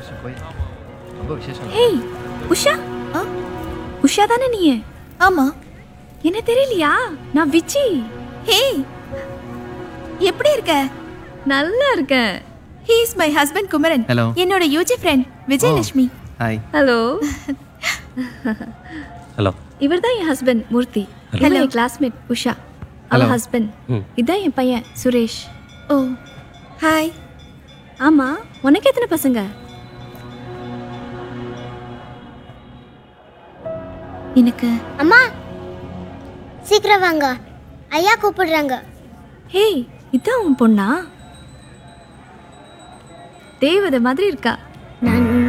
வருஷம் கோயில் ரொம்ப விசேஷம் ஹேய் உஷா ஆ உஷா தானே நீ ஆமா என்ன தெரியலையா நான் விச்சி ஹே எப்படி இருக்க நல்லா இருக்கேன் he is my husband Kumaran Hello. என்னோட UG friend Vijayalakshmi hi hello hello இவர் தான் என் ஹஸ்பண்ட் மூர்த்தி இவன் என் கிளாஸ்மேட் உஷா அவ Hello. ஹஸ்பண்ட் ம். இதான் என் பையன் சுரேஷ் ஓ ஹாய் ஆமா உனக்கு எத்தனை பசங்க எனக்கு அம்மா சீக்கிரம் வாங்க ஐயா கூப்பிடுறாங்க ஹேய் இதான் உன் பொண்ணா தேவதை மாதிரி இருக்கா